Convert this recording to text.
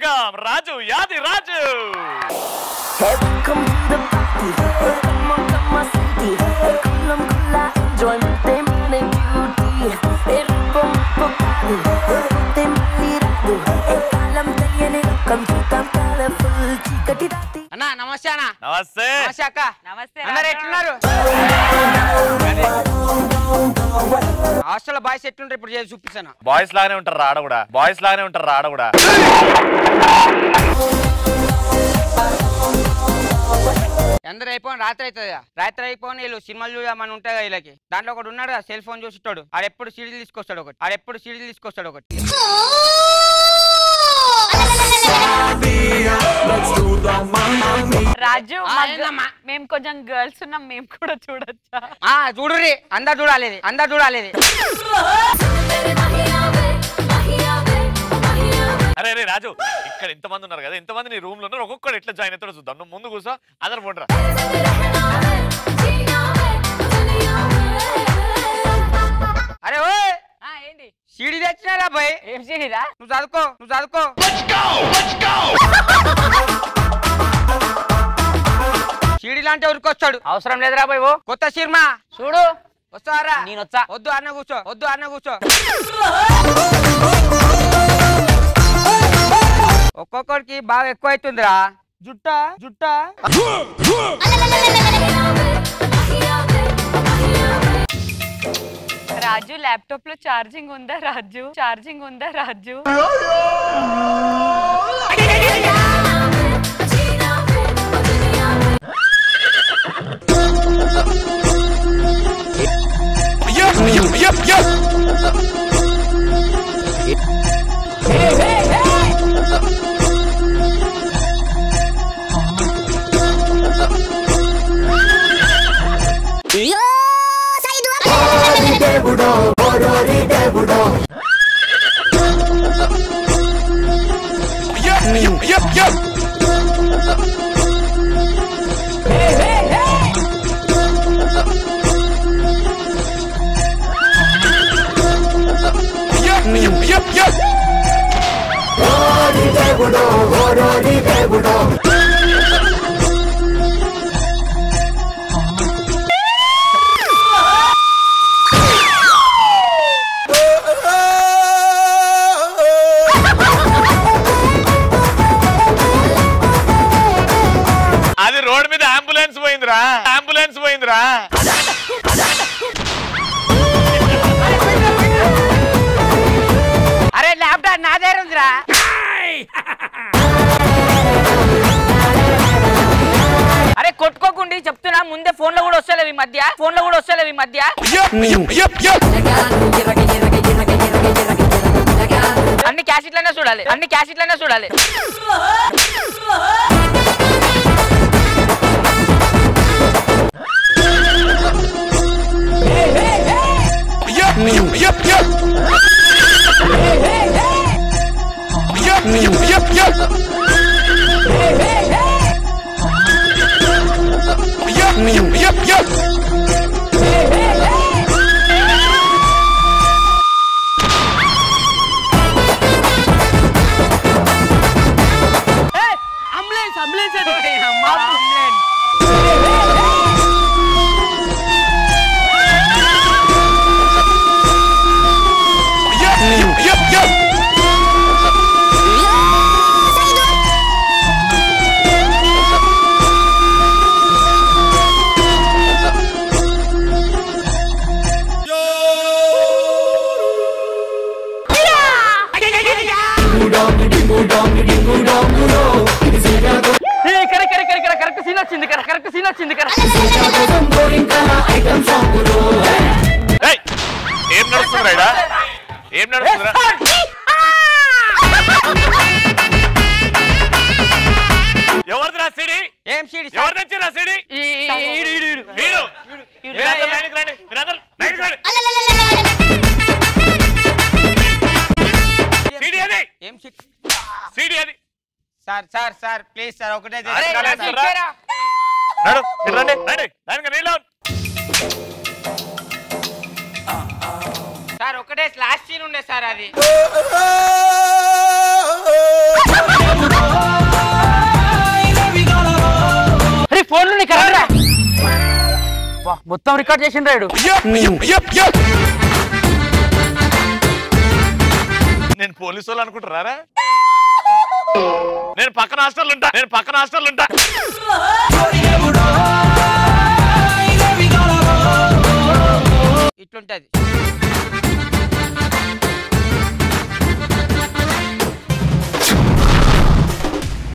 Welcome రాజు యాది రాజు Hey, welcome to the party. Hey, come on, come on, city. Hey, kulam kula enjoyment, they morning beauty. Hey, rupam rupapadu. Hey, te mali radu. Hey, kalam తెలియని లోకం చూద్దాం colourful చీకటి రాతి అన్నా నమస్తే అన్న నమస్తే నమస్తే అక్క నమస్తే అందరు రాజు. ఎట్లున్నారు హాస్టల్ బాయ్స్ ఎట్లుంటారు ఇప్పుడు చేసి చూపిస్తాను బాయ్స్ లాగానే ఉంటారు ఆడ కూడా బాయ్స్ లాగానే ఉంటారు ఆడ కూడా అందరు అయిపోయి రాత్రి అవుతుంది రాత్రి అయిపోయి వీళ్ళు సినిమాలు చూడమని ఉంటాయి కదా వీళ్ళకి దాంట్లో ఒకటి ఉన్నాడు కదా సెల్ ఫోన్ చూసిస్తాడు ఆడెప్పుడు సీడీలు తీసుకొస్తాడు ఒకటి ఆడెప్పుడు సీడీలు తీసుకొస్తాడు ఒకటి రాజు ఆ, మా ఏందమ్మా? గ- మేము కొంచెం గర్ల్స్ ఉన్నాం మేము కూడా చూడొచ్చా ఆ చూడుర్రి అందరు చూడాలి ఇది, అందరు చూడాలి ఇది. అరే అరే రాజు ఇక్కడ ఇంతమంది ఉన్నారు కదా ఇంతమంది నీ రూమ్ లో ఉన్నారు ఒక్కొక్కడు ఎట్లా జాయిన్ అవుతాడో చూద్దాం నువ్వు ముందు కూర్చో అదర్ పోండ్రా అరే ఓయ్ ఆ, ఏంటి సీడీ తెచ్చినారా బాయ్ ఏం చేయరా నువ్వు చదువుకో నువ్వు చదువుకో సీడీ లాంటి ఉరికొచ్చాడు అవసరం లేదురా బాయ్ ఓ కొత్త సినిమా చూడు వస్తారా నేను వచ్చా. వద్దు అన్న కూర్చో వద్దు అన్న కూర్చో ఒక్కొక్కరికి బాగా ఎక్కువ అవుతుందిరా జుట్ట జుట్ట రాజు ల్యాప్టాప్ లో ఛార్జింగ్ ఉందా రాజు ఛార్జింగ్ ఉందా రాజు అది రోడ్ మీద అంబులెన్స్ పోయిందిరా అంబులెన్స్ పోయిందిరా అరే ల్యాప్టాప్ నా దగ్గర ఉందిరా అరే కొట్టుకోకుండి చెప్తున్నా ముందే ఫోన్ లో కూడా వస్తలేవు ఈ మధ్య ఫోన్ లో కూడా వస్తలేవు ఈ మధ్య అన్ని క్యాసెట్లనే చూడాలి అన్ని క్యాసెట్లనే చూడాలి ambulance ambulance ambulance correct correct correct correct scene వచ్చింది కరెక్ట్ సీన్ వచ్చింది కరెక్ట్ ఏయ్, ఏం నడుస్తుందిరా ఈడ? ఏం నడుస్తుందిరా ఎవరిది రా సిడి ఏం సీడీ ఎవరి నుంచి రా సిడి మీరు మీరందరూ లైన్కి రండి మీరందరూ లైన్కి రండి సిడి అది ఏం సీడీ సిడి అది sir sir sir please sir ఒకటే అరే, తెచ్చుకోవాలి ఇలా సార్. ఇచ్చారా? నడు ఇటు రండి రండి దానికి నీళ్ళు సార్ ఒకటే లాస్ట్ సీన్ ఉండే సార్ అది మొత్తం రికార్డ్ చేసిండ్రు రాయుడు నేను పోలీసు వాళ్ళు అనుకుంటారా నేను పక్కన హాస్టల్ ఉంటా నేను పక్కన హాస్టల్ ఉంటా ఇట్లుంటది